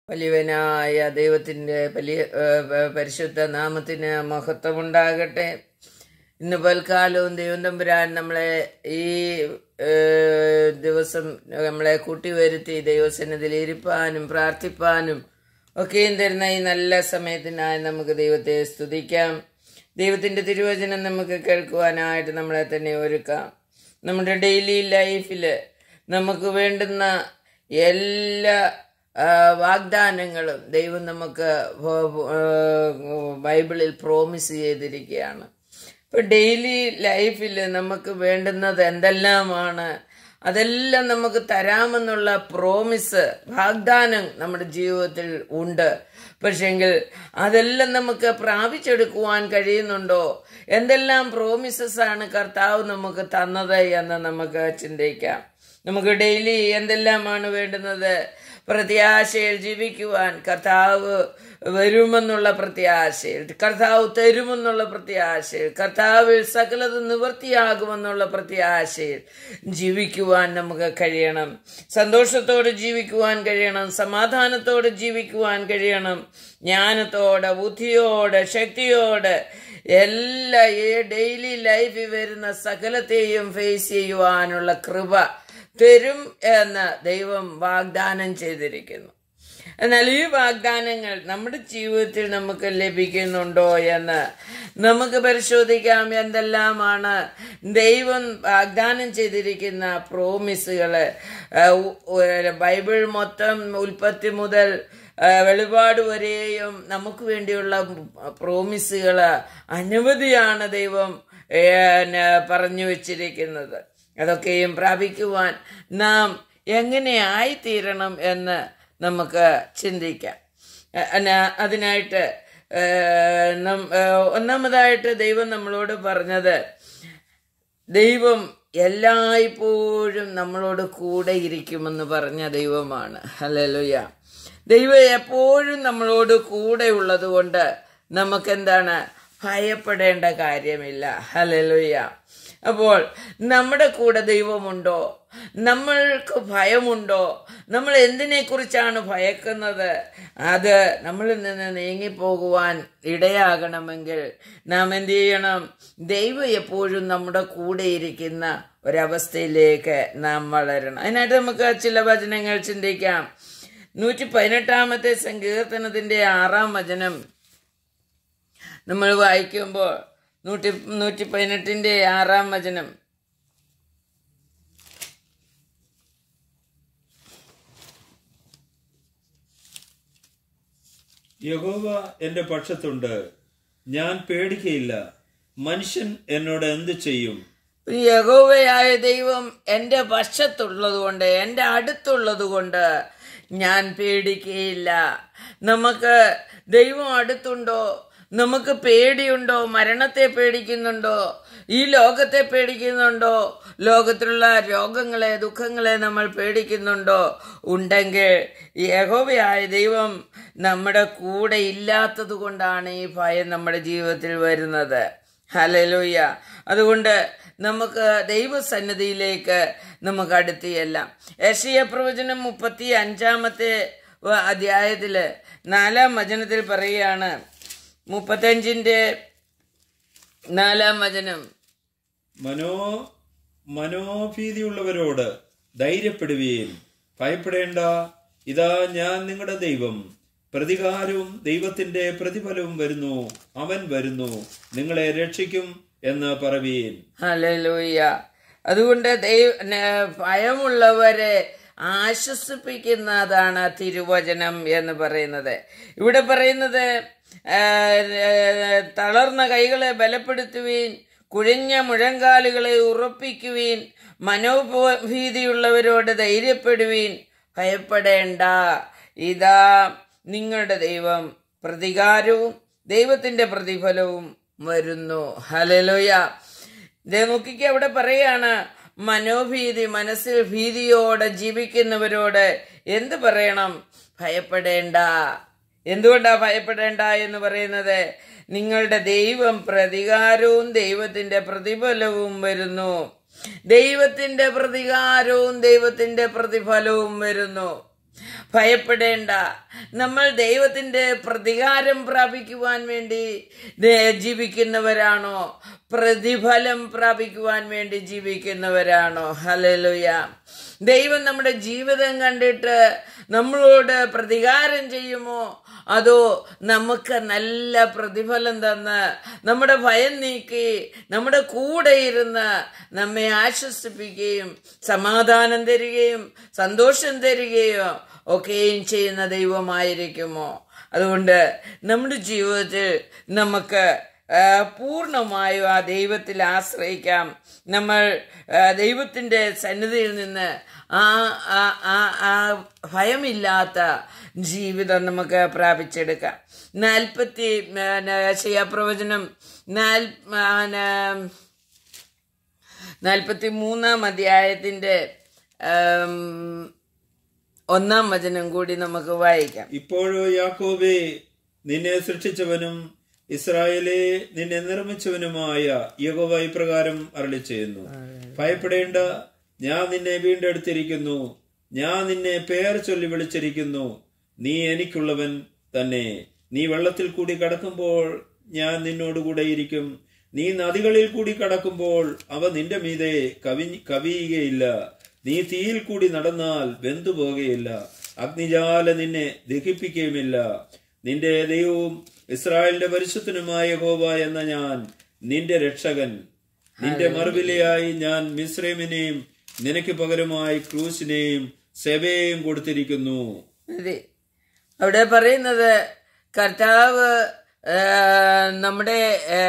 വലിയവനായ ദൈവത്തിൻ്റെ വലിയ ഏഹ്, ഏഹ്, പരിശുദ്ധ നാമത്തിന് മഹത്വമുണ്ടാകട്ടെ ഇന്ന് പൽക്കാലവും ദൈവം തമ്പുരാൻ നമ്മളെ ഈ ഏഹ്, ദിവസം നമ്മളെ കൂട്ടിവരുത്തി ദൈവസന്നിധിയിൽ ഇരിപ്പാനും പ്രാർത്ഥിപ്പാനും ഒക്കെയും തരുന്ന ഈ നല്ല സമയത്തിനായി നമുക്ക് ദൈവത്തെ സ്തുതിക്കാം ദൈവത്തിൻ്റെ തിരുവചനം നമുക്ക് കേൾക്കുവാനായിട്ട് നമ്മളെ തന്നെ ഒരുക്കാം നമ്മുടെ ഡെയിലി ലൈഫിൽ നമുക്ക് വേണ്ടുന്ന എല്ലാ ആ, വാഗ്ദാനങ്ങളും ദൈവം നമുക്ക് ഭ- ഭ- ആ, ബൈബിളിൽ പ്രോമിസ് ചെയ്തിരിക്കുകയാണ് ഇപ്പൊ ഡെയിലി ലൈഫിൽ നമുക്ക് വേണ്ടുന്നത് എന്തെല്ലാമാണ് അതെല്ലാം നമുക്ക് തരാമെന്നുള്ള പ്രോമിസ് വാഗ്ദാനം നമ്മുടെ ജീവിതത്തിൽ ഉണ്ട് പക്ഷെങ്കിൽ അതെല്ലാം നമുക്ക് പ്രാപിച്ചെടുക്കുവാൻ കഴിയുന്നുണ്ടോ എന്തെല്ലാം പ്രോമിസസ് ആണ് കർത്താവ് നമുക്ക് തന്നത് എന്ന് നമുക്ക് ചിന്തിക്കാം നമുക്ക് ഡെയിലി എന്തെല്ലാമാണ് വേണ്ടുന്നത് പ്രത്യാശയിൽ ജീവിക്കുവാൻ കർത്താവ് വരുമെന്നുള്ള പ്രത്യാശയിൽ കർത്താവ് തരുമെന്നുള്ള പ്രത്യാശയിൽ കർത്താവിൽ സകലത് നിവൃത്തിയാകുമെന്നുള്ള പ്രത്യാശയിൽ ജീവിക്കുവാൻ നമുക്ക് കഴിയണം സന്തോഷത്തോടെ ജീവിക്കുവാൻ കഴിയണം സമാധാനത്തോടെ ജീവിക്കുവാൻ കഴിയണം ജ്ഞാനത്തോടെ ബുദ്ധിയോടെ ശക്തിയോടെ എല്ലാ ഈ ഡെയിലി ലൈഫിൽ വരുന്ന സകലത്തെയും ഫേസ് ചെയ്യുവാനുള്ള കൃപ തരും എന്ന് ദൈവം വാഗ്ദാനം ചെയ്തിരിക്കുന്നു എന്നാൽ ഈ വാഗ്ദാനങ്ങൾ നമ്മുടെ ജീവിതത്തിൽ നമുക്ക് ലഭിക്കുന്നുണ്ടോ എന്ന് നമുക്ക് പരിശോധിക്കാം എന്തെല്ലാമാണ് ദൈവം വാഗ്ദാനം ചെയ്തിരിക്കുന്ന പ്രോമിസുകള് ബൈബിൾ മൊത്തം ഉൽപ്പത്തി മുതൽ ആ, വെളിപാട് വരെയും നമുക്ക് വേണ്ടിയുള്ള പ്രോമിസുകൾ അനവധിയാണ് ദൈവം ഏ, ന- പറഞ്ഞു വച്ചിരിക്കുന്നത് അതൊക്കെയും പ്രാപിക്കുവാൻ നാം എങ്ങനെ ആയിത്തീരണം എന്ന് നമുക്ക് ചിന്തിക്കാം അ- അന- അതിനായിട്ട് ഏ, നം- ഏ, ഒന്നാമതായിട്ട് ദൈവം നമ്മളോട് പറഞ്ഞത് ദൈവം എല്ലായ്പ്പോഴും നമ്മളോട് കൂടെ ഇരിക്കുമെന്ന് പറഞ്ഞ ദൈവമാണ് ഹല്ലേലൂയ ദൈവം എപ്പോഴും നമ്മളോട് കൂടെ ഉള്ളത് കൊണ്ട് നമുക്കെന്താണ് ഭയപ്പെടേണ്ട കാര്യമില്ല ഹല്ലേലൂയ അപ്പോൾ നമ്മുടെ കൂടെ ദൈവമുണ്ടോ നമ്മൾക്ക് ഭയമുണ്ടോ നമ്മൾ എന്തിനെ കുറിച്ചാണ് ഭയക്കുന്നത് അത് നമ്മളിൽ നിന്ന് നീങ്ങിപ്പോകുവാൻ ഇടയാകണമെങ്കിൽ നാം എന്ത് ചെയ്യണം ദൈവം എപ്പോഴും നമ്മുടെ കൂടെ ഇരിക്കുന്ന ഒരവസ്ഥയിലേക്ക് നാം വളരണം അതിനായിട്ട് നമുക്ക് ചില വചനങ്ങൾ ചിന്തിക്കാം നൂറ്റി പതിനെട്ടാമത്തെ സങ്കീർത്തനത്തിന്റെ ആറാം വചനം നമ്മൾ വായിക്കുമ്പോൾ നൂറ്റി നൂറ്റി പതിനെട്ടിന്റെ ആറാം വചനം യഹോവ എന്റെ പക്ഷത്തുണ്ട് ഞാൻ പേടിക്കയില്ല മനുഷ്യൻ എന്നോട് എന്ത് ചെയ്യും യഹോവയായ ദൈവം എൻ്റെ വശത്തുള്ളത് കൊണ്ട് എൻ്റെ അടുത്തുള്ളത് കൊണ്ട് ഞാൻ പേടിക്കുകയില്ല നമുക്ക് ദൈവം അടുത്തുണ്ടോ നമുക്ക് പേടിയുണ്ടോ മരണത്തെ പേടിക്കുന്നുണ്ടോ ഈ ലോകത്തെ പേടിക്കുന്നുണ്ടോ ലോകത്തിലുള്ള രോഗങ്ങളെ ദുഃഖങ്ങളെ നമ്മൾ പേടിക്കുന്നുണ്ടോ ഉണ്ടെങ്കിൽ യഹോവയായ ദൈവം നമ്മുടെ കൂടെ ഇല്ലാത്തത് കൊണ്ടാണ് ഈ ഭയം നമ്മുടെ ജീവിതത്തിൽ വരുന്നത് ഹലലൂയ അതുകൊണ്ട് നമുക്ക് ദൈവസന്നിധിയിലേക്ക് നമുക്ക് അടുത്ത് ചെല്ലാം യശയ പ്രവചനം മുപ്പത്തി അഞ്ചാമത്തെ വ- അധ്യായത്തില് നാലാം വചനത്തിൽ പറയുകയാണ് മുപ്പത്തഞ്ചിന്റെ നാലാം വചനം മനോ മനോഭീതിയുള്ളവരോട് ധൈര്യപ്പെടുകയും ഭയപ്പെടേണ്ട ഇതാ ഞാൻ നിങ്ങളുടെ ദൈവം പ്രതികാരവും ദൈവത്തിന്റെ പ്രതിഫലവും വരുന്നു അവൻ വരുന്നു നിങ്ങളെ രക്ഷിക്കും എന്ന് പറവീൻ ഹല്ലേലൂയ അതുകൊണ്ട് ദൈവ ന- ഭയമുള്ളവരെ ആശ്വസിപ്പിക്കുന്നതാണ് തിരുവചനം എന്ന് പറയുന്നത് ഇവിടെ പറയുന്നത് ആ, തളർന്ന കൈകളെ ബലപ്പെടുത്തുവീൻ കുഴിഞ്ഞ മുഴങ്കാലുകളെ ഉറപ്പിക്കുവീൻ മനോഭീതിയുള്ളവരോട് ധൈര്യപ്പെടുവീൻ ഭയപ്പെടേണ്ട ഇതാ നിങ്ങളുടെ ദൈവം പ്രതികാരവും ദൈവത്തിന്റെ പ്രതിഫലവും വരുന്നു ഹലലോയ ദേ നോക്കിക്ക് അവിടെ പറയാണ് മനോഭീതി മനസ്സിൽ ഭീതിയോടെ ജീവിക്കുന്നവരോട് എന്ത് പറയണം ഭയപ്പെടേണ്ട എന്തുകൊണ്ടാ ഭയപ്പെടേണ്ട എന്ന് പറയുന്നത് നിങ്ങളുടെ ദൈവം പ്രതികാരവും ദൈവത്തിന്റെ പ്രതിഫലവും വരുന്നു ദൈവത്തിന്റെ പ്രതികാരവും ദൈവത്തിന്റെ പ്രതിഫലവും വരുന്നു ഭയപ്പെടേണ്ട നമ്മൾ ദൈവത്തിന്റെ പ്രതികാരം പ്രാപിക്കുവാൻ വേണ്ടി ദേ- ജീവിക്കുന്നവരാണോ പ്രതിഫലം പ്രാപിക്കുവാൻ വേണ്ടി ജീവിക്കുന്നവരാണോ ഹലലുയ ദൈവം നമ്മുടെ ജീവിതം കണ്ടിട്ട് നമ്മളോട് പ്രതികാരം ചെയ്യുമോ അതോ നമുക്ക് നല്ല പ്രതിഫലം തന്ന് നമ്മുടെ ഭയം നീക്കി നമ്മുടെ കൂടെ ഇരുന്ന് നമ്മെ ആശ്വസിപ്പിക്കുകയും സമാധാനം തരികയും സന്തോഷം തരികയോ ഒക്കെയും ചെയ്യുന്ന ദൈവമായിരിക്കുമോ അതുകൊണ്ട് നമ്മുടെ ജീവിതത്തിൽ നമുക്ക് ആ, പൂർണ്ണമായും ആ ദൈവത്തിൽ ആശ്രയിക്കാം നമ്മൾ ആ, ദൈവത്തിൻ്റെ സന്നിധിയിൽ നിന്ന് ആ ആ ആ ആ ഭയമില്ലാത്ത ജീവിതം നമുക്ക് പ്രാപിച്ചെടുക്കാം നാൽപ്പത്തി പ്രവചനം നാൽ നാൽപ്പത്തി മൂന്നാം അധ്യായത്തിൻ്റെ ആം, ഒന്നാം വചനം കൂടി നമുക്ക് വായിക്കാം ഇപ്പോഴോ യാക്കോബേ നിന്നെ സൃഷ്ടിച്ചവനും ഇസ്രായേലെ നിന്നെ നിർമ്മിച്ചവനുമായ യഹോവ ഇപ്രകാരം അരളി ചെയ്യുന്നു ഭയപ്പെടേണ്ട ഞാൻ നിന്നെ വീണ്ടെടുത്തിരിക്കുന്നു ഞാൻ നിന്നെ പേർ ചൊല്ലി വിളിച്ചിരിക്കുന്നു നീ എനിക്കുള്ളവൻ തന്നെ നീ വെള്ളത്തിൽ കൂടി കടക്കുമ്പോൾ ഞാൻ നിന്നോടുകൂടെ ഇരിക്കും നീ നദികളിൽ കൂടി കടക്കുമ്പോൾ അവ നിന്റെ മീതെ കവി കവിയുകയില്ല നീ തീയിൽ കൂടി നടന്നാൽ വെന്തുപോകുകയില്ല അഗ്നിജാല നിന്നെ ദഹിപ്പിക്കുകയുമില്ല നിന്റെ ദൈവവും ഇസ്രായേലിന്റെ പരിശുദ്ധനുമായ ഹോബ എന്ന ഞാൻ നിന്റെ രക്ഷകൻ നിന്റെ മറുവിലയായി ഞാൻ മിശ്രമിനെയും നിനക്ക് പകരമായി ക്രൂസിനെയും സെബയെയും കൊടുത്തിരിക്കുന്നു അതെ അവിടെ പറയുന്നത് കർത്താവ് ആ, നമ്മുടെ ആ,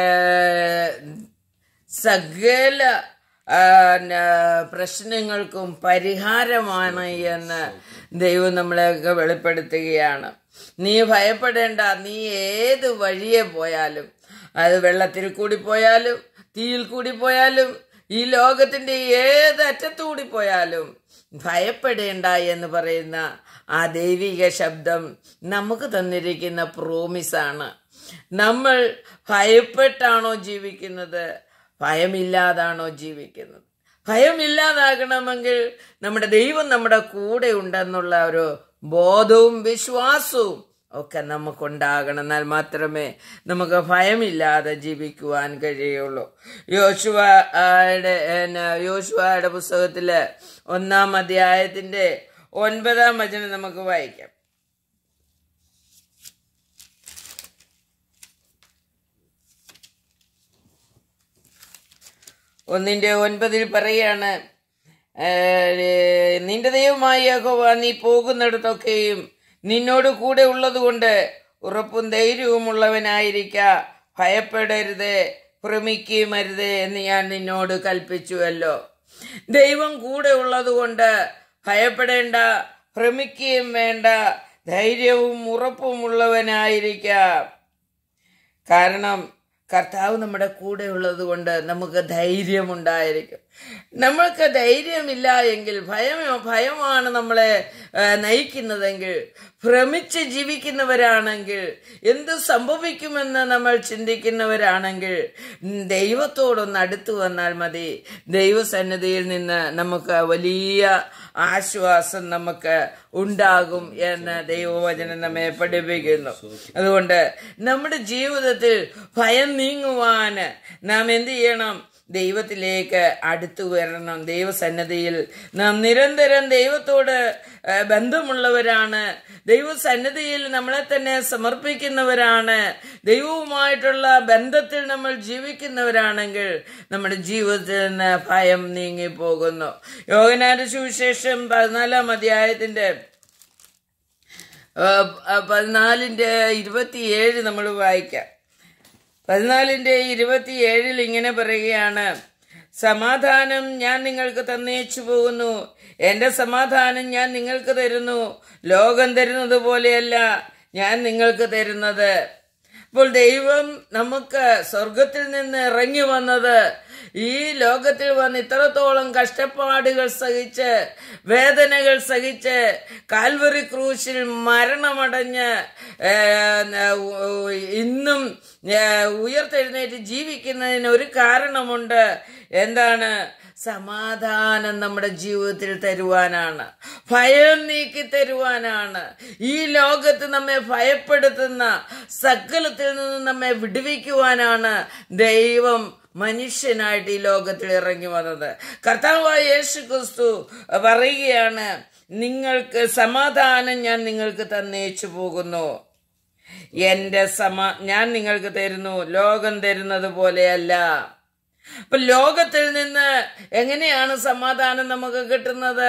സകല ആ, ന- പ്രശ്നങ്ങൾക്കും പരിഹാരമാണ് എന്ന് ദൈവം നമ്മളെയൊക്കെ വെളിപ്പെടുത്തുകയാണ് നീ ഭയപ്പെടേണ്ട നീ ഏത് വഴിയെ പോയാലും അത് വെള്ളത്തിൽ കൂടി പോയാലും തീയിൽ കൂടി പോയാലും ഈ ലോകത്തിന്റെ ഏത് അറ്റത്തു കൂടി പോയാലും ഭയപ്പെടേണ്ട എന്ന് പറയുന്ന ആ ദൈവിക ശബ്ദം നമുക്ക് തന്നിരിക്കുന്ന പ്രോമിസാണ് നമ്മൾ ഭയപ്പെട്ടാണോ ജീവിക്കുന്നത് ഭയമില്ലാതാണോ ജീവിക്കുന്നത് ഭയമില്ലാതാകണമെങ്കിൽ നമ്മുടെ ദൈവം നമ്മുടെ കൂടെ ഉണ്ടെന്നുള്ള ഒരു ബോധവും വിശ്വാസവും ഒക്കെ നമുക്കുണ്ടാകണം എന്നാൽ മാത്രമേ നമുക്ക് ഭയമില്ലാതെ ജീവിക്കുവാൻ കഴിയുള്ളൂ യോശുവയുടെ യോശുവയുടെ പുസ്തകത്തില് ഒന്നാം അധ്യായത്തിന്റെ ഒൻപതാം വചനം നമുക്ക് വായിക്കാം ഒന്നിന്റെ ഒൻപതിൽ പറയാണ് ഏഹ്, നിന്റെ ദൈവമായ യഹോവ നീ പോകുന്നിടത്തൊക്കെയും നിന്നോട് കൂടെ ഉള്ളതുകൊണ്ട് ഉറപ്പും ധൈര്യവും ഉള്ളവനായിരിക്ക ഭയപ്പെടരുത് ഭ്രമിക്കുകയും അരുത് എന്ന് ഞാൻ നിന്നോട് കൽപ്പിച്ചുവല്ലോ ദൈവം കൂടെ ഉള്ളതുകൊണ്ട് ഭയപ്പെടേണ്ട ഭ്രമിക്കുകയും വേണ്ട ധൈര്യവും ഉറപ്പും ഉള്ളവനായിരിക്കാം കാരണം കർത്താവ് നമ്മുടെ കൂടെ ഉള്ളത് കൊണ്ട് നമുക്ക് ധൈര്യമുണ്ടായിരിക്കും നമ്മൾക്ക് ധൈര്യമില്ല എങ്കിൽ ഭയം ഭയമാണ് നമ്മളെ ആ, നയിക്കുന്നതെങ്കിൽ ഭ്രമിച്ച് ജീവിക്കുന്നവരാണെങ്കിൽ എന്ത് സംഭവിക്കുമെന്ന് നമ്മൾ ചിന്തിക്കുന്നവരാണെങ്കിൽ ഉം, ദൈവത്തോടൊന്ന് അടുത്തു വന്നാൽ മതി ദൈവസന്നിധിയിൽ നിന്ന് നമുക്ക് വലിയ ആശ്വാസം നമുക്ക് ഉണ്ടാകും എന്ന് ദൈവവചനം നമ്മെ പഠിപ്പിക്കുന്നു അതുകൊണ്ട് നമ്മുടെ ജീവിതത്തിൽ ഭയം നീങ്ങുവാൻ നാം എന്ത് ചെയ്യണം ദൈവത്തിലേക്ക് അടുത്തു വരണം ദൈവസന്നദ്ധിയിൽ നാം നിരന്തരം ദൈവത്തോട് ആ, ബന്ധമുള്ളവരാണ് ദൈവസന്നിധിയിൽ നമ്മളെ തന്നെ സമർപ്പിക്കുന്നവരാണ് ദൈവവുമായിട്ടുള്ള ബന്ധത്തിൽ നമ്മൾ ജീവിക്കുന്നവരാണെങ്കിൽ നമ്മുടെ ജീവിതത്തിൽ നിന്ന് ഭയം നീങ്ങിപ്പോകുന്നു യോഗനാന്റെ സുവിശേഷം പതിനാലാം അധ്യായത്തിന്റെ ആ, ആ, പതിനാലിന്റെ ഇരുപത്തിയേഴ് നമ്മൾ വായിക്കാം പതിനാലിന്റെ ഇരുപത്തിയേഴിൽ ഇങ്ങനെ പറയുകയാണ് സമാധാനം ഞാൻ നിങ്ങൾക്ക് തന്നേച്ചു പോകുന്നു എന്റെ സമാധാനം ഞാൻ നിങ്ങൾക്ക് തരുന്നു ലോകം തരുന്നത് പോലെയല്ല ഞാൻ നിങ്ങൾക്ക് തരുന്നത് അപ്പോൾ ദൈവം നമുക്ക് സ്വർഗത്തിൽ നിന്ന് ഇറങ്ങി വന്നത് ഈ ലോകത്തിൽ വന്ന് ഇത്രത്തോളം കഷ്ടപ്പാടുകൾ സഹിച്ച് വേദനകൾ സഹിച്ച് കാൽവറി ക്രൂശിൽ മരണമടഞ്ഞ് ഏ, ഉ- ഇന്നും ഏ, ഉയർത്തെഴുന്നേറ്റ് ജീവിക്കുന്നതിന് ഒരു കാരണമുണ്ട് എന്താണ് സമാധാനം നമ്മുടെ ജീവിതത്തിൽ തരുവാനാണ് ഭയം നീക്കി തരുവാനാണ് ഈ ലോകത്ത് നമ്മെ ഭയപ്പെടുത്തുന്ന സകലത്തിൽ നിന്ന് നമ്മെ വിടുവിക്കുവാനാണ് ദൈവം മനുഷ്യനായിട്ട് ഈ ലോകത്തിൽ ഇറങ്ങി വന്നത് കർത്താവായ യേശു ക്രിസ്തു പറയുകയാണ് നിങ്ങൾക്ക് സമാധാനം ഞാൻ നിങ്ങൾക്ക് തന്നേച്ചു പോകുന്നു എന്റെ സമ ഞാൻ നിങ്ങൾക്ക് തരുന്നു ലോകം തരുന്നത് പോലെയല്ല അപ്പൊ ലോകത്തിൽ നിന്ന് എങ്ങനെയാണ് സമാധാനം നമുക്ക് കിട്ടുന്നത്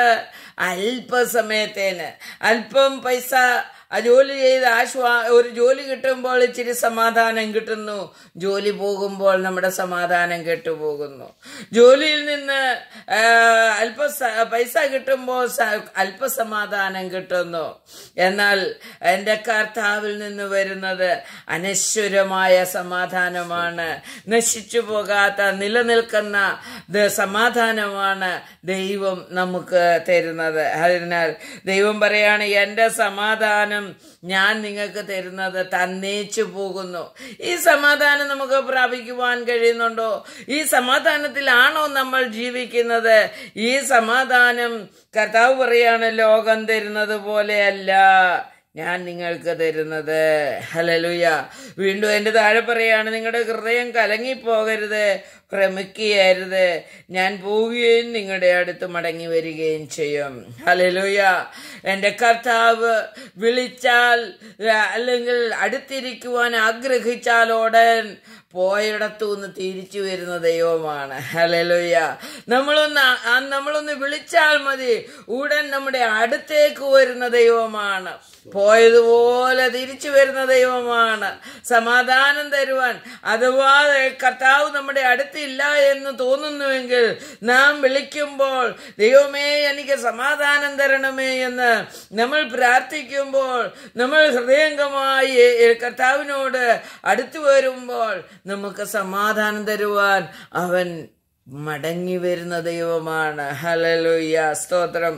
അല്പസമയത്തേന് അല്പം പൈസ ആ ജോലി ചെയ്ത് ആശ്വാ ഒരു ജോലി കിട്ടുമ്പോൾ ഇച്ചിരി സമാധാനം കിട്ടുന്നു ജോലി പോകുമ്പോൾ നമ്മുടെ സമാധാനം കെട്ടുപോകുന്നു ജോലിയിൽ നിന്ന് ആ, അല്പ സ- പൈസ കിട്ടുമ്പോൾ സ- അല്പസമാധാനം കിട്ടുന്നു എന്നാൽ എൻ്റെ കർത്താവിൽ നിന്ന് വരുന്നത് അനശ്വരമായ സമാധാനമാണ് നശിച്ചു പോകാത്ത നിലനിൽക്കുന്ന ദ- സമാധാനമാണ് ദൈവം നമുക്ക് തരുന്നത് അതിനാൽ ദൈവം പറയാണ് എൻ്റെ സമാധാനം ഞാൻ നിങ്ങൾക്ക് തരുന്നത് തന്നേച്ചു പോകുന്നു ഈ സമാധാനം നമുക്ക് പ്രാപിക്കുവാൻ കഴിയുന്നുണ്ടോ ഈ സമാധാനത്തിലാണോ നമ്മൾ ജീവിക്കുന്നത് ഈ സമാധാനം കർത്താവ് പറയാണ് ലോകം തരുന്നത് പോലെയല്ല ഞാൻ നിങ്ങൾക്ക് തരുന്നത് ഹലലുയ വീണ്ടും എൻ്റെ താഴെ പറയാണ് നിങ്ങളുടെ ഹൃദയം കലങ്ങിപ്പോകരുത് ഭ്രമിക്കുകയരുത് ഞാൻ പോവുകയും നിങ്ങളുടെ അടുത്ത് മടങ്ങി വരികയും ചെയ്യും ഹലലുയ എൻ്റെ കർത്താവ് വിളിച്ചാൽ ആ, അല്ലെങ്കിൽ അടുത്തിരിക്കുവാൻ ആഗ്രഹിച്ചാൽ ഉടൻ പോയിടത്തു നിന്ന് തിരിച്ചു വരുന്ന ദൈവമാണ് ഹലലുയ നമ്മളൊന്ന് ആ, നമ്മളൊന്ന് വിളിച്ചാൽ മതി ഉടൻ നമ്മുടെ അടുത്തേക്ക് വരുന്ന ദൈവമാണ് പോയതുപോലെ തിരിച്ചു വരുന്ന ദൈവമാണ് സമാധാനം തരുവാൻ അഥവാ കർത്താവ് നമ്മുടെ അടുത്തില്ല എന്ന് തോന്നുന്നുവെങ്കിൽ നാം വിളിക്കുമ്പോൾ ദൈവമേ എനിക്ക് സമാധാനം തരണമേ എന്ന് നമ്മൾ പ്രാർത്ഥിക്കുമ്പോൾ നമ്മൾ ഹൃദയംഗമായി കർത്താവിനോട് അടുത്തു വരുമ്പോൾ നമുക്ക് സമാധാനം തരുവാൻ അവൻ മടങ്ങി വരുന്ന ദൈവമാണ് ഹലലുയ്യ സ്തോത്രം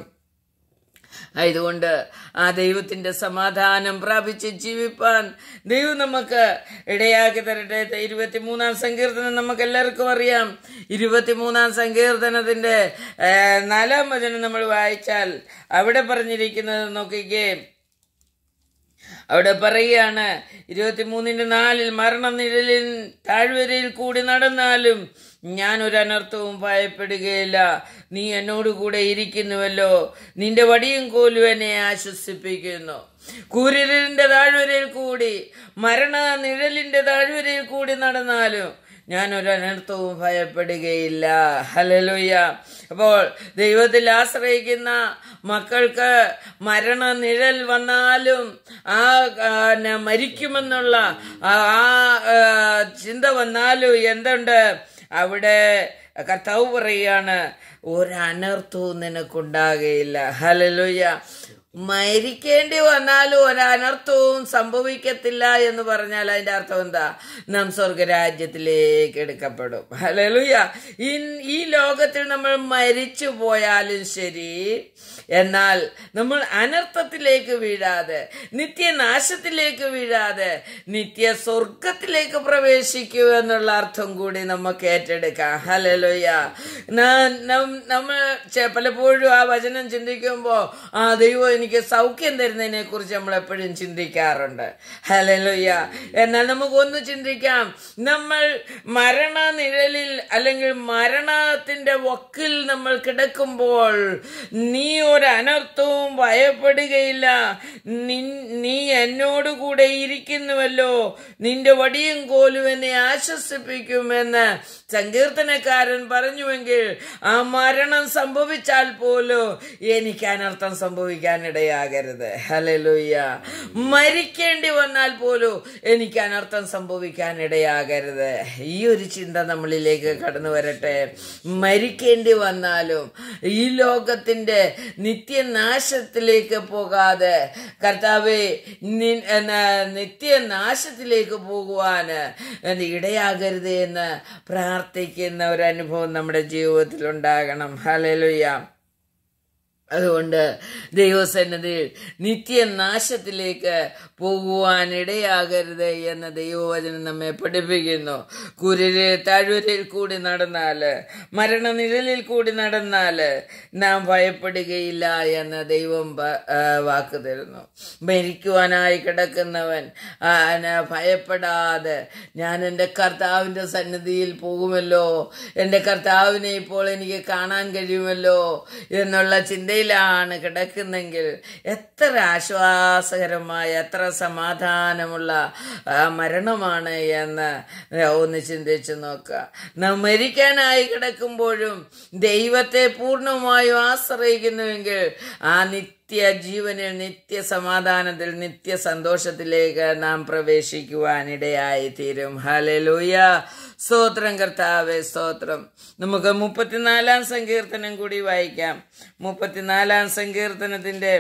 ആയതുകൊണ്ട് ആ ദൈവത്തിന്റെ സമാധാനം പ്രാപിച്ച് ജീവിപ്പാൻ ദൈവം നമുക്ക് ഇടയാക്കി തരട്ടെ ഇരുപത്തിമൂന്നാം സങ്കീർത്തനം നമുക്ക് എല്ലാവർക്കും അറിയാം ഇരുപത്തിമൂന്നാം സങ്കീർത്തനത്തിന്റെ ഏ, നാലാം വചനം നമ്മൾ വായിച്ചാൽ അവിടെ പറഞ്ഞിരിക്കുന്നത് നോക്കിക്കേ അവിടെ പറയുകയാണ് ഇരുപത്തിമൂന്നിന്റെ നാലിൽ മരണനിഴലിൽ താഴ്വരയിൽ കൂടി നടന്നാലും ഞാൻ ഒരു അനർത്ഥവും ഭയപ്പെടുകയില്ല നീ എന്നോട് കൂടെ ഇരിക്കുന്നുവല്ലോ നിന്റെ വടിയും കോലും എന്നെ ആശ്വസിപ്പിക്കുന്നു കൂരിലിന്റെ താഴ്വരയിൽ കൂടി മരണ നിഴലിന്റെ താഴ്വരയിൽ കൂടി നടന്നാലും ഞാൻ ഒരു അനർത്ഥവും ഭയപ്പെടുകയില്ല ഹലലുയ്യ അപ്പോൾ ദൈവത്തിൽ ആശ്രയിക്കുന്ന മക്കൾക്ക് മരണ നിഴൽ വന്നാലും ആ ആ, ന- മരിക്കുമെന്നുള്ള ആ ആ, ചിന്ത വന്നാലും എന്തുണ്ട് അവിടെ കർത്താവ് പറയുകയാണ് ഒരു അനർത്ഥവും നിനക്കുണ്ടാകുകയില്ല ഹലലുയ്യ മരിക്കേണ്ടി വന്നാലും ഒരു അനർത്ഥവും സംഭവിക്കത്തില്ല എന്ന് പറഞ്ഞാൽ അതിന്റെ അർത്ഥം എന്താ നാം സ്വർഗരാജ്യത്തിലേക്ക് എടുക്കപ്പെടും ഹലലുയ ഈ ലോകത്തിൽ നമ്മൾ മരിച്ചു പോയാലും ശരി എന്നാൽ നമ്മൾ അനർത്ഥത്തിലേക്ക് വീഴാതെ നിത്യനാശത്തിലേക്ക് വീഴാതെ നിത്യ സ്വർഗത്തിലേക്ക് പ്രവേശിക്കൂ എന്നുള്ള അർത്ഥം കൂടി നമുക്ക് ഏറ്റെടുക്കാം ഹലലുയ നമ്മൾ ചെ- പലപ്പോഴും ആ വചനം ചിന്തിക്കുമ്പോൾ ആ ദൈവം എനിക്ക് സൗഖ്യം തരുന്നതിനെ കുറിച്ച് നമ്മൾ എപ്പോഴും ചിന്തിക്കാറുണ്ട് ഹലലുയ്യ എന്നാൽ നമുക്കൊന്ന് ചിന്തിക്കാം നമ്മൾ മരണ നിഴലിൽ അല്ലെങ്കിൽ മരണത്തിന്റെ വക്കിൽ നമ്മൾ കിടക്കുമ്പോൾ നീ ഒരു അനർത്ഥവും ഭയപ്പെടുകയില്ല നിൻ- നീ എന്നോട് കൂടെ ഇരിക്കുന്നുവല്ലോ നിന്റെ വടിയും കോലും എന്നെ ആശ്വസിപ്പിക്കുമെന്ന് സങ്കീർത്തനക്കാരൻ പറഞ്ഞുവെങ്കിൽ ആ മരണം സംഭവിച്ചാൽ പോലും എനിക്ക് അനർത്ഥം സംഭവിക്കാനിട ഇടയാകരുത് ഹലലുയ്യ മരിക്കേണ്ടി വന്നാൽ പോലും എനിക്ക് അനർത്ഥം സംഭവിക്കാൻ ഇടയാകരുത് ഈ ഒരു ചിന്ത നമ്മളിലേക്ക് കടന്നു വരട്ടെ മരിക്കേണ്ടി വന്നാലും ഈ ലോകത്തിന്റെ നിത്യനാശത്തിലേക്ക് പോകാതെ കർത്താവെ നി- എന്നാ, നിത്യനാശത്തിലേക്ക് പോകുവാന് ഇടയാകരുത് എന്ന് പ്രാർത്ഥിക്കുന്ന ഒരു അനുഭവം നമ്മുടെ ജീവിതത്തിൽ ഉണ്ടാകണം ഹലലുയ്യ അതുകൊണ്ട് ദൈവസന്നിധിയിൽ നിത്യനാശത്തിലേക്ക് പോകുവാൻ ഇടയാകരുത് എന്ന ദൈവവചനം നമ്മെ പഠിപ്പിക്കുന്നു കുരിര് താഴ്വരയിൽ കൂടി നടന്നാല് മരണനിഴലിൽ കൂടി നടന്നാല് നാം ഭയപ്പെടുകയില്ല എന്ന് ദൈവം പ- ആ, വാക്ക് തരുന്നു മരിക്കുവാനായി കിടക്കുന്നവൻ ആ, ന- ഭയപ്പെടാതെ ഞാൻ എൻ്റെ കർത്താവിൻ്റെ സന്നിധിയിൽ പോകുമല്ലോ എൻ്റെ കർത്താവിനെ ഇപ്പോൾ എനിക്ക് കാണാൻ കഴിയുമല്ലോ എന്നുള്ള ചിന്തയിലാണ് കിടക്കുന്നെങ്കിൽ എത്ര ആശ്വാസകരമായ എത്ര സമാധാനമുള്ള ആ, മരണമാണ് എന്ന് ഒന്ന് ചിന്തിച്ചു നോക്കുക നാം മരിക്കാനായി കിടക്കുമ്പോഴും ദൈവത്തെ പൂർണ്ണമായും ആശ്രയിക്കുന്നുവെങ്കിൽ ആ നിത്യ ജീവനിൽ നിത്യ സമാധാനത്തിൽ നിത്യ സന്തോഷത്തിലേക്ക് നാം പ്രവേശിക്കുവാനിടയായി തീരും ഹലലൂയ സ്തോത്രം കർത്താവെ സ്തോത്രം നമുക്ക് മുപ്പത്തിനാലാം സങ്കീർത്തനം കൂടി വായിക്കാം മുപ്പത്തിനാലാം സങ്കീർത്തനത്തിന്റെ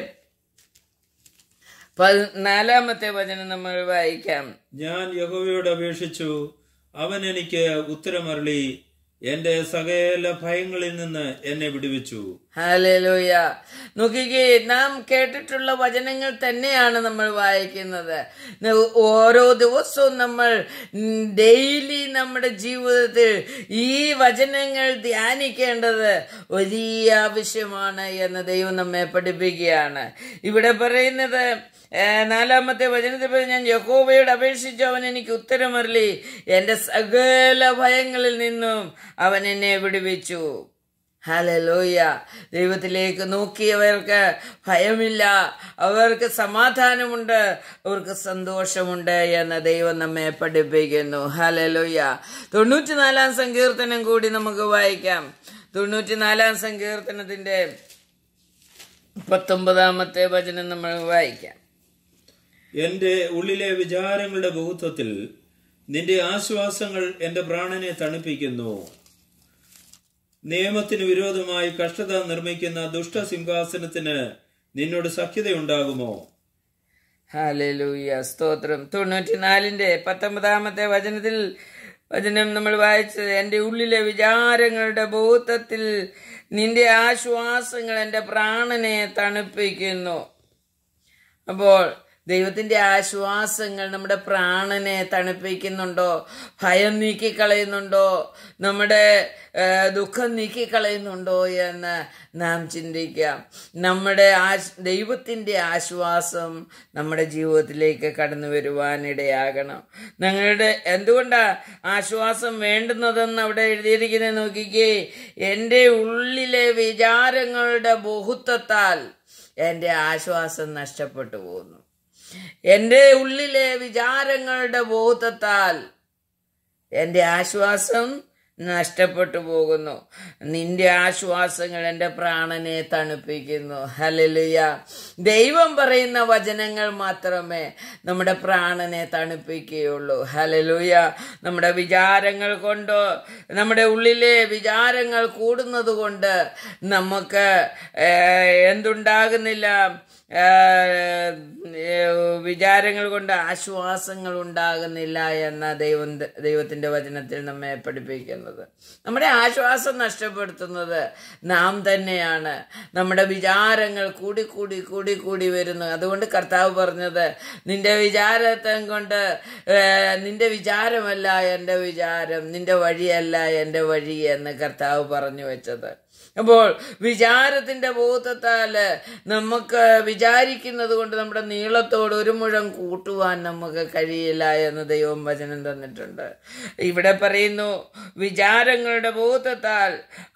പതി- നാലാമത്തെ വചനം നമ്മൾ വായിക്കാം ഞാൻ യഹോവയോട് അപേക്ഷിച്ചു അവൻ എനിക്ക് ഉത്തരമരളി എന്റെ സകല ഭയങ്ങളിൽ നിന്ന് എന്നെ വിടുവിച്ചു ഹാലലൂയ നോക്കിക്കേ നാം കേട്ടിട്ടുള്ള വചനങ്ങൾ തന്നെയാണ് നമ്മൾ വായിക്കുന്നത് ന- ഓരോ ദിവസവും നമ്മൾ ഡെയിലി നമ്മുടെ ജീവിതത്തിൽ ഈ വചനങ്ങൾ ധ്യാനിക്കേണ്ടത് വലിയ ആവശ്യമാണ് എന്ന് ദൈവം നമ്മെ പഠിപ്പിക്കുകയാണ് ഇവിടെ പറയുന്നത് ഏ, നാലാമത്തെ വചനത്തിൽ പറയും, ഞാൻ യഹോവയോട് അപേക്ഷിച്ചു അവൻ എനിക്ക് ഉത്തരമരളി എന്റെ സകല ഭയങ്ങളിൽ നിന്നും അവൻ എന്നെ വിടുവിച്ചു ഹലലോയ ദൈവത്തിലേക്ക് നോക്കിയവർക്ക് ഭയമില്ല അവർക്ക് സമാധാനമുണ്ട് അവർക്ക് സന്തോഷമുണ്ട് എന്ന് ദൈവം നമ്മെ പഠിപ്പിക്കുന്നു ഹലലോയ തൊണ്ണൂറ്റിനാലാം സങ്കീർത്തനം കൂടി നമുക്ക് വായിക്കാം തൊണ്ണൂറ്റിനാലാം സങ്കീർത്തനത്തിന്റെ പത്തൊമ്പതാമത്തെ വചനം നമ്മൾ വായിക്കാം എന്റെ ഉള്ളിലെ വിചാരങ്ങളുടെ ബഹുത്വത്തിൽ നിന്റെ ആശ്വാസങ്ങൾ എന്റെ പ്രാണനെ തണുപ്പിക്കുന്നു നിയമത്തിന് വിരോധമായി കഷ്ടത നിർമ്മിക്കുന്ന ദുഷ്ടസിംഹാസനത്തിന് നിന്നോട് സഖ്യതയുണ്ടാകുമോ ഹാലലൂയ സ്തോത്രം തൊണ്ണൂറ്റിനാലിന്റെ പത്തൊമ്പതാമത്തെ വചനത്തിൽ വചനം നമ്മൾ വായിച്ചത് എൻ്റെ ഉള്ളിലെ വിചാരങ്ങളുടെ ബോധത്തിൽ നിന്റെ ആശ്വാസങ്ങൾ എൻ്റെ പ്രാണനെ തണുപ്പിക്കുന്നു അപ്പോൾ ദൈവത്തിന്റെ ആശ്വാസങ്ങൾ നമ്മുടെ പ്രാണനെ തണുപ്പിക്കുന്നുണ്ടോ ഭയം നീക്കിക്കളയുന്നുണ്ടോ നമ്മുടെ ആ, ദുഃഖം നീക്കിക്കളയുന്നുണ്ടോ എന്ന് നാം ചിന്തിക്കാം നമ്മുടെ ആശ് ദൈവത്തിന്റെ ആശ്വാസം നമ്മുടെ ജീവിതത്തിലേക്ക് കടന്നു വരുവാനിടയാകണം ഞങ്ങളുടെ എന്തുകൊണ്ടാ ആശ്വാസം വേണ്ടുന്നതെന്ന് അവിടെ എഴുതിയിരിക്കുന്നത് നോക്കിക്കേ എൻ്റെ ഉള്ളിലെ വിചാരങ്ങളുടെ ബഹുത്വത്താൽ എൻ്റെ ആശ്വാസം നഷ്ടപ്പെട്ടു പോകുന്നു എൻ്റെ ഉള്ളിലെ വിചാരങ്ങളുടെ ബോധത്താൽ എൻ്റെ ആശ്വാസം നഷ്ടപ്പെട്ടു പോകുന്നു നിന്റെ ആശ്വാസങ്ങൾ എൻ്റെ പ്രാണനെ തണുപ്പിക്കുന്നു ഹലലുയ ദൈവം പറയുന്ന വചനങ്ങൾ മാത്രമേ നമ്മുടെ പ്രാണനെ തണുപ്പിക്കുകയുള്ളൂ ഹലലുയ നമ്മുടെ വിചാരങ്ങൾ കൊണ്ടോ നമ്മുടെ ഉള്ളിലെ വിചാരങ്ങൾ കൂടുന്നത് കൊണ്ട് നമുക്ക് ഏഹ്, എന്തുണ്ടാകുന്നില്ല ഏഹ്, ഏഹ്, വിചാരങ്ങൾ കൊണ്ട് ആശ്വാസങ്ങൾ ഉണ്ടാകുന്നില്ല എന്ന ദൈവം ദൈവത്തിന്റെ വചനത്തിൽ നമ്മെ പഠിപ്പിക്കുന്നത് നമ്മുടെ ആശ്വാസം നഷ്ടപ്പെടുത്തുന്നത് നാം തന്നെയാണ് നമ്മുടെ വിചാരങ്ങൾ കൂടി കൂടി കൂടി കൂടി വരുന്നു അതുകൊണ്ട് കർത്താവ് പറഞ്ഞത് നിന്റെ വിചാരത്തെ കൊണ്ട് ഏഹ്, നിന്റെ വിചാരമല്ല എൻ്റെ വിചാരം നിന്റെ വഴിയല്ല എൻ്റെ വഴി എന്ന് കർത്താവ് പറഞ്ഞു വെച്ചത് അപ്പോൾ വിചാരത്തിന്റെ ബോധത്താല് നമുക്ക് വിചാരിക്കുന്നത് കൊണ്ട് നമ്മുടെ നീളത്തോട് ഒരു മുഴം കൂട്ടുവാൻ നമുക്ക് കഴിയില്ല എന്ന് ദൈവം വചനം തന്നിട്ടുണ്ട് ഇവിടെ പറയുന്നു വിചാരങ്ങളുടെ ബോധത്താൽ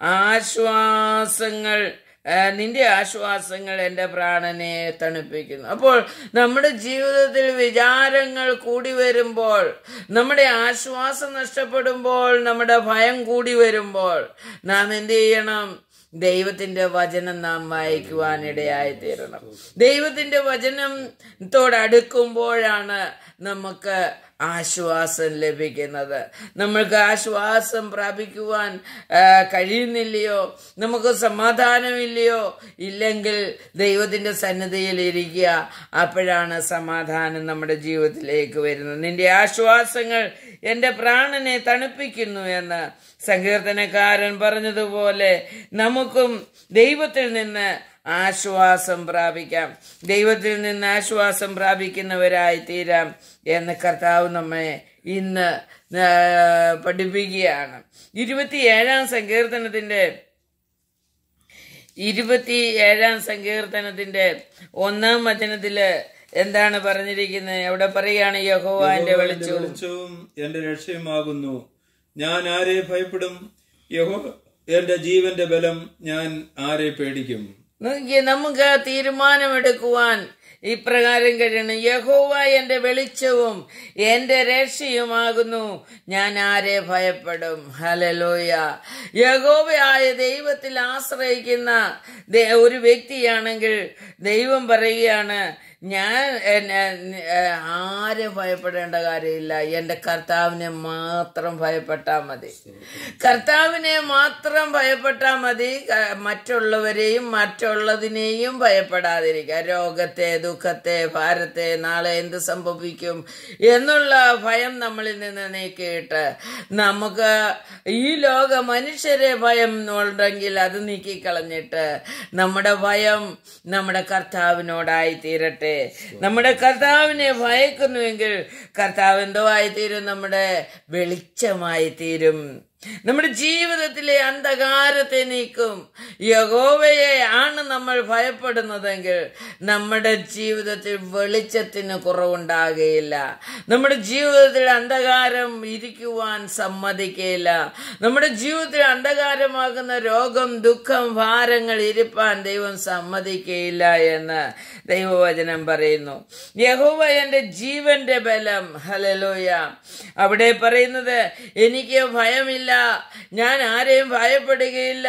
ആശ്വാസങ്ങൾ ആ, നിന്റെ ആശ്വാസങ്ങൾ എൻ്റെ പ്രാണനെ തണുപ്പിക്കുന്നു അപ്പോൾ നമ്മുടെ ജീവിതത്തിൽ വിചാരങ്ങൾ കൂടി വരുമ്പോൾ നമ്മുടെ ആശ്വാസം നഷ്ടപ്പെടുമ്പോൾ നമ്മുടെ ഭയം കൂടി വരുമ്പോൾ നാം എന്ത് ചെയ്യണം ദൈവത്തിന്റെ വചനം നാം വായിക്കുവാൻ ഇടയായി തീരണം ദൈവത്തിന്റെ വചനത്തോടടുക്കുമ്പോഴാണ് നമുക്ക് ആശ്വാസം ലഭിക്കുന്നത് നമ്മൾക്ക് ആശ്വാസം പ്രാപിക്കുവാൻ ആ, കഴിയുന്നില്ലയോ നമുക്ക് സമാധാനമില്ലയോ ഇല്ലെങ്കിൽ ദൈവത്തിന്റെ സന്നദ്ധയിൽ ഇരിക്കുക അപ്പോഴാണ് സമാധാനം നമ്മുടെ ജീവിതത്തിലേക്ക് വരുന്നത് നിന്റെ ആശ്വാസങ്ങൾ എൻ്റെ പ്രാണനെ തണുപ്പിക്കുന്നു എന്ന് സങ്കീർത്തനക്കാരൻ പറഞ്ഞതുപോലെ നമുക്കും ദൈവത്തിൽ നിന്ന് ആശ്വാസം പ്രാപിക്കാം ദൈവത്തിൽ നിന്ന് ആശ്വാസം പ്രാപിക്കുന്നവരായി തീരാം എന്ന് കർത്താവ് നമ്മെ ഇന്ന് ആ, പഠിപ്പിക്കുകയാണ് ഇരുപത്തിയേഴാം സങ്കീർത്തനത്തിന്റെ ഇരുപത്തി ഏഴാം സങ്കീർത്തനത്തിന്റെ ഒന്നാം വചനത്തില് എന്താണ് പറഞ്ഞിരിക്കുന്നത് അവിടെ പറയുകയാണ് യഹോവ എന്റെ എന്റെ വെളിച്ചവും വെളിച്ചവും എന്റെ രക്ഷയുമാകുന്നു ഞാൻ ആരെ ഭയപ്പെടും യഹോ എന്റെ ജീവന്റെ ബലം ഞാൻ ആരെ പേടിക്കും നോക്കിയേ നമുക്ക് തീരുമാനമെടുക്കുവാൻ ഇപ്രകാരം കഴിയണം യഹോവ എന്റെ വെളിച്ചവും എന്റെ രക്ഷയുമാകുന്നു ഞാൻ ആരെ ഭയപ്പെടും ഹലലോയ യഹോവയായ ദൈവത്തിൽ ആശ്രയിക്കുന്ന ദേ- ഒരു വ്യക്തിയാണെങ്കിൽ ദൈവം പറയുകയാണ് ഞാൻ എന്നെ- ഏ, ആരും ഭയപ്പെടേണ്ട കാര്യമില്ല എൻ്റെ കർത്താവിനെ മാത്രം ഭയപ്പെട്ടാൽ മതി കർത്താവിനെ മാത്രം ഭയപ്പെട്ടാൽ മതി ക- മറ്റുള്ളവരെയും മറ്റുള്ളതിനെയും ഭയപ്പെടാതിരിക്കുക രോഗത്തെ ദുഃഖത്തെ ഭാരത്തെ നാളെ എന്ത് സംഭവിക്കും എന്നുള്ള ഭയം നമ്മളിൽ നിന്ന് നീക്കിയിട്ട് നമുക്ക് ഈ ലോക മനുഷ്യരെ ഭയം ഉണ്ടെങ്കിൽ അത് നീക്കിക്കളഞ്ഞിട്ട് നമ്മുടെ ഭയം നമ്മുടെ കർത്താവിനോടായി തീരട്ടെ നമ്മുടെ കർത്താവിനെ ഭയക്കുന്നുവെങ്കിൽ കർത്താവ് എന്തോ ആയിത്തീരും നമ്മുടെ വെളിച്ചമായി തീരും നമ്മുടെ ജീവിതത്തിലെ അന്ധകാരത്തെ നീക്കും യഹോവയെ ആണ് നമ്മൾ ഭയപ്പെടുന്നതെങ്കിൽ നമ്മുടെ ജീവിതത്തിൽ വെളിച്ചത്തിന് കുറവുണ്ടാകുകയില്ല നമ്മുടെ ജീവിതത്തിൽ അന്ധകാരം ഇരിക്കുവാൻ സമ്മതിക്കുകയില്ല നമ്മുടെ ജീവിതത്തിൽ അന്ധകാരമാകുന്ന രോഗം ദുഃഖം ഭാരങ്ങൾ ഇരിപ്പാൻ ദൈവം സമ്മതിക്കുകയില്ല എന്ന് ദൈവവചനം പറയുന്നു യഹോവ എൻ്റെ ജീവന്റെ ബലം ഹലലോയ അവിടെ പറയുന്നത് എനിക്ക് ഭയമില്ല ഞാൻ ആരെയും ഭയപ്പെടുകയില്ല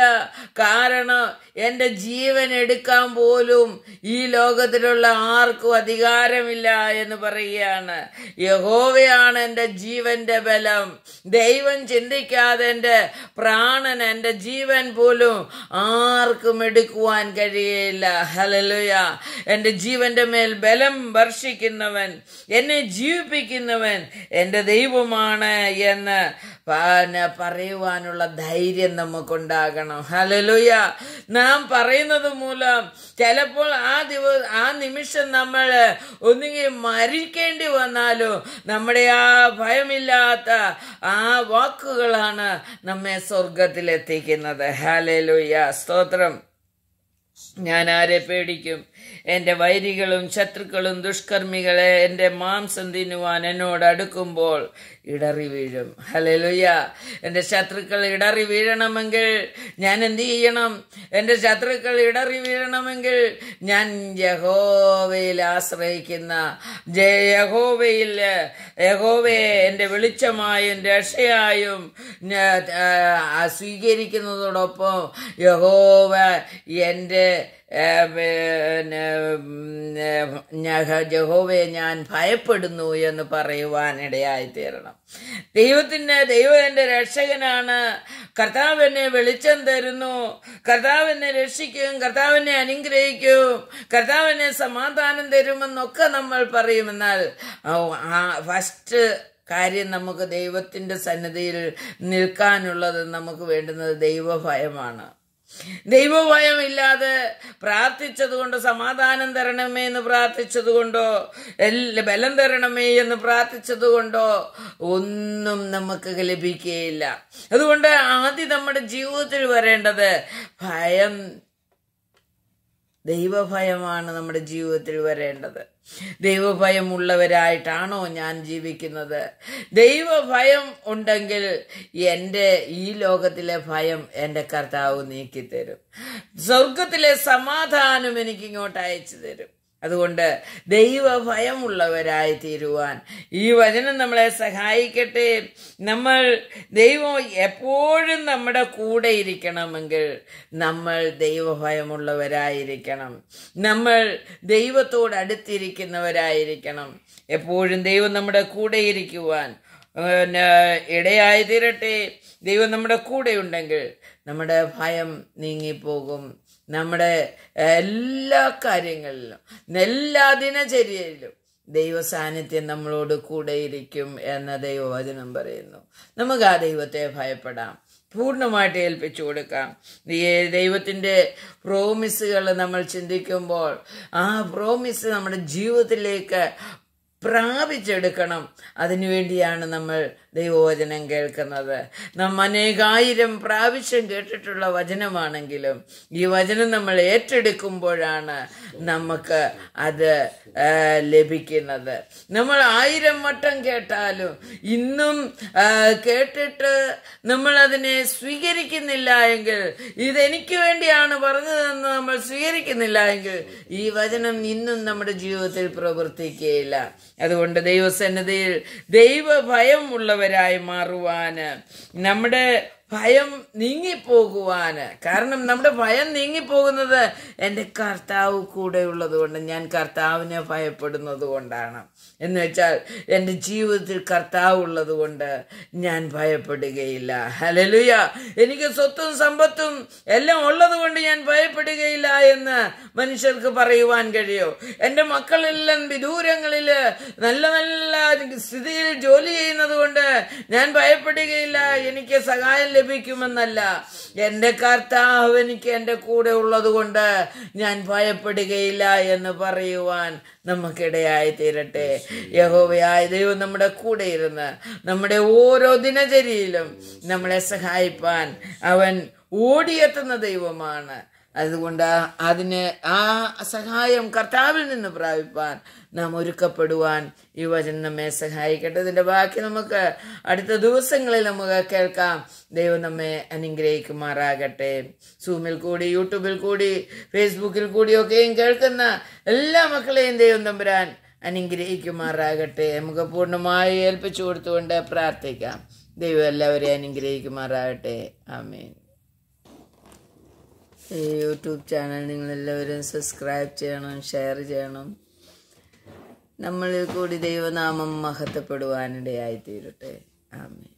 കാരണം എൻ്റെ ജീവൻ എടുക്കാൻ പോലും ഈ ലോകത്തിലുള്ള ആർക്കും അധികാരമില്ല എന്ന് പറയുകയാണ് യഹോവയാണ് എൻ്റെ ജീവന്റെ ബലം ദൈവം ചിന്തിക്കാതെ എൻ്റെ പ്രാണൻ എൻ്റെ ജീവൻ പോലും ആർക്കും എടുക്കുവാൻ കഴിയില്ല ഹലലുയ എൻ്റെ ജീവന്റെ മേൽ ബലം വർഷിക്കുന്നവൻ എന്നെ ജീവിപ്പിക്കുന്നവൻ എൻ്റെ ദൈവമാണ് എന്ന് പ- പറയുവാനുള്ള ധൈര്യം നമുക്കുണ്ടാകണം ഹലലുയ നാം പറയുന്നത് മൂലം ചിലപ്പോൾ ആ ദിവ ആ നിമിഷം നമ്മൾ ഒന്നുകിൽ മരിക്കേണ്ടി വന്നാലും നമ്മുടെ ആ ഭയമില്ലാത്ത ആ വാക്കുകളാണ് നമ്മെ സ്വർഗത്തിലെത്തിക്കുന്നത് ഹലലുയ സ്തോത്രം ഞാൻ ആരെ പേടിക്കും എൻ്റെ വൈരികളും ശത്രുക്കളും ദുഷ്കർമ്മികളെ എൻ്റെ മാംസം തിന്നുവാൻ എന്നോട് അടുക്കുമ്പോൾ ഇടറി വീഴും ഹലലുയ എൻ്റെ ശത്രുക്കൾ ഇടറി വീഴണമെങ്കിൽ ഞാൻ എന്ത് ചെയ്യണം എൻ്റെ ശത്രുക്കൾ ഇടറി വീഴണമെങ്കിൽ ഞാൻ യഹോവയിൽ ആശ്രയിക്കുന്ന ജയ യഹോവയിൽ യഹോവയെ എൻ്റെ വെളിച്ചമായും രക്ഷയായും ഞാൻ, ആ, സ്വീകരിക്കുന്നതോടൊപ്പം യഹോവ എൻ്റെ ഏ, പിന്നെ, ഉം, ഏ, ഞാൻ- യഹോവയെ ഞാൻ ഭയപ്പെടുന്നു എന്ന് പറയുവാൻ ഇടയായി തീരണം ദൈവത്തിന്റെ ദൈവം എൻ്റെ രക്ഷകനാണ് കർത്താവ് എന്നെ വെളിച്ചം തരുന്നു കർത്താവ് എന്നെ രക്ഷിക്കും കർത്താവിനെ അനുഗ്രഹിക്കും കർത്താവിനെ സമാധാനം തരുമെന്നൊക്കെ നമ്മൾ പറയുമെന്നാൽ ഫസ്റ്റ് കാര്യം നമുക്ക് ദൈവത്തിന്റെ സന്നിധിയിൽ നിൽക്കാനുള്ളത് നമുക്ക് വേണ്ടുന്നത് ദൈവഭയമാണ് ദൈവഭയമില്ലാതെ പ്രാർത്ഥിച്ചതുകൊണ്ട് സമാധാനം തരണമേ എന്ന് പ്രാർത്ഥിച്ചതുകൊണ്ടോ എല്ലാ ബലം തരണമേ എന്ന് പ്രാർത്ഥിച്ചതുകൊണ്ടോ ഒന്നും നമുക്ക് ലഭിക്കുകയില്ല അതുകൊണ്ട് ആദ്യം നമ്മുടെ ജീവിതത്തിൽ വരേണ്ടത് ഭയം ദൈവഭയമാണ് നമ്മുടെ ജീവിതത്തിൽ വരേണ്ടത് ദൈവഭയമുള്ളവരായിട്ടാണോ ഞാൻ ജീവിക്കുന്നത് ദൈവഭയം ഉണ്ടെങ്കിൽ എൻ്റെ ഈ ലോകത്തിലെ ഭയം എൻ്റെ കർത്താവ് നീക്കിത്തരും സ്വർഗത്തിലെ സമാധാനം എനിക്ക് ഇങ്ങോട്ട് അയച്ചു തരും അതുകൊണ്ട് ദൈവഭയമുള്ളവരായി തീരുവാൻ ഈ വചനം നമ്മളെ സഹായിക്കട്ടെ നമ്മൾ ദൈവം എപ്പോഴും നമ്മുടെ കൂടെ ഇരിക്കണമെങ്കിൽ നമ്മൾ ദൈവഭയമുള്ളവരായിരിക്കണം നമ്മൾ ദൈവത്തോട് അടുത്തിരിക്കുന്നവരായിരിക്കണം എപ്പോഴും ദൈവം നമ്മുടെ കൂടെ ഇരിക്കുവാൻ പിന്നെ ഇടയായി തീരട്ടെ ദൈവം നമ്മുടെ കൂടെ ഉണ്ടെങ്കിൽ നമ്മുടെ ഭയം നീങ്ങിപ്പോകും നമ്മുടെ എല്ലാ കാര്യങ്ങളിലും എല്ലാ ദിനചര്യയിലും ദൈവ സാന്നിധ്യം നമ്മളോട് കൂടെയിരിക്കും എന്ന ദൈവവചനം പറയുന്നു നമുക്ക് ആ ദൈവത്തെ ഭയപ്പെടാം പൂർണ്ണമായിട്ട് ഏൽപ്പിച്ചു കൊടുക്കാം ഈ ദൈവത്തിൻ്റെ പ്രോമിസുകൾ നമ്മൾ ചിന്തിക്കുമ്പോൾ ആ പ്രോമിസ് നമ്മുടെ ജീവിതത്തിലേക്ക് പ്രാപിച്ചെടുക്കണം അതിനുവേണ്ടിയാണ് നമ്മൾ ദൈവവചനം കേൾക്കുന്നത് നാം അനേകായിരം പ്രാവശ്യം കേട്ടിട്ടുള്ള വചനമാണെങ്കിലും ഈ വചനം നമ്മൾ ഏറ്റെടുക്കുമ്പോഴാണ് നമുക്ക് അത് ആ, ലഭിക്കുന്നത് നമ്മൾ ആയിരം വട്ടം കേട്ടാലും ഇന്നും ആ, കേട്ടിട്ട് നമ്മൾ അതിനെ സ്വീകരിക്കുന്നില്ല എങ്കിൽ ഇതെനിക്ക് വേണ്ടിയാണ് പറഞ്ഞതെന്ന് നമ്മൾ സ്വീകരിക്കുന്നില്ല എങ്കിൽ ഈ വചനം ഇന്നും നമ്മുടെ ജീവിതത്തിൽ പ്രവർത്തിക്കുകയില്ല അതുകൊണ്ട് ദൈവസന്നിധിയിൽ ദൈവഭയം ഉള്ളവരായി മാറുവാന് നമ്മുടെ ഭയം നീങ്ങിപ്പോകുവാന് കാരണം നമ്മുടെ ഭയം നീങ്ങിപ്പോകുന്നത് എൻ്റെ കർത്താവ് കൂടെ ഉള്ളത് കൊണ്ട് ഞാൻ കർത്താവിനെ ഭയപ്പെടുന്നത് കൊണ്ടാണ് എന്ന് വെച്ചാൽ എൻ്റെ ജീവിതത്തിൽ കർത്താവ് ഉള്ളത് കൊണ്ട് ഞാൻ ഭയപ്പെടുകയില്ല ഹലലുയ എനിക്ക് സ്വത്തും സമ്പത്തും എല്ലാം ഉള്ളത് കൊണ്ട് ഞാൻ ഭയപ്പെടുകയില്ല എന്ന് മനുഷ്യർക്ക് പറയുവാൻ കഴിയോ എൻ്റെ മക്കളെല്ലാം വിദൂരങ്ങളിൽ നല്ല നല്ല സ്ഥിതിയിൽ ജോലി ചെയ്യുന്നത് കൊണ്ട് ഞാൻ ഭയപ്പെടുകയില്ല എനിക്ക് സഹായം ലഭിക്കുമെന്നല്ല എൻ്റെ കർത്താവ് എനിക്ക് എൻ്റെ കൂടെ ഉള്ളത് കൊണ്ട് ഞാൻ ഭയപ്പെടുകയില്ല എന്ന് പറയുവാൻ നമുക്കിടയായി തീരട്ടെ യഹോവയായ ദൈവം നമ്മുടെ കൂടെ ഇരുന്ന് നമ്മുടെ ഓരോ ദിനചര്യയിലും നമ്മളെ സഹായിപ്പാൻ അവൻ ഓടിയെത്തുന്ന ദൈവമാണ് അതുകൊണ്ട് അതിന് ആ സഹായം കർത്താവിൽ നിന്ന് പ്രാപിപ്പാൻ നാം ഒരുക്കപ്പെടുവാൻ ഈ വചനം നമ്മെ സഹായിക്കട്ടെ ഇതിന്റെ ബാക്കി നമുക്ക് അടുത്ത ദിവസങ്ങളിൽ നമുക്ക് കേൾക്കാം ദൈവം നമ്മെ അനുഗ്രഹിക്കുമാറാകട്ടെ സൂമിൽ കൂടി യൂട്യൂബിൽ കൂടി ഫേസ്ബുക്കിൽ കൂടിയൊക്കെയും കേൾക്കുന്ന എല്ലാ മക്കളെയും ദൈവം തമ്പുരാൻ അനുഗ്രഹിക്കുമാറാകട്ടെ നമുക്ക് പൂർണ്ണമായി ഏൽപ്പിച്ചു കൊടുത്തുകൊണ്ട് പ്രാർത്ഥിക്കാം ദൈവം എല്ലാവരെയും അനുഗ്രഹിക്കുമാറാകട്ടെ ആമേൻ ഈ യൂട്യൂബ് ചാനൽ നിങ്ങളെല്ലാവരും സബ്സ്ക്രൈബ് ചെയ്യണം ഷെയർ ചെയ്യണം നമ്മളിൽ കൂടി ദൈവനാമം മഹത്വപ്പെടുവാനിടയായി തീരട്ടെ ആമേ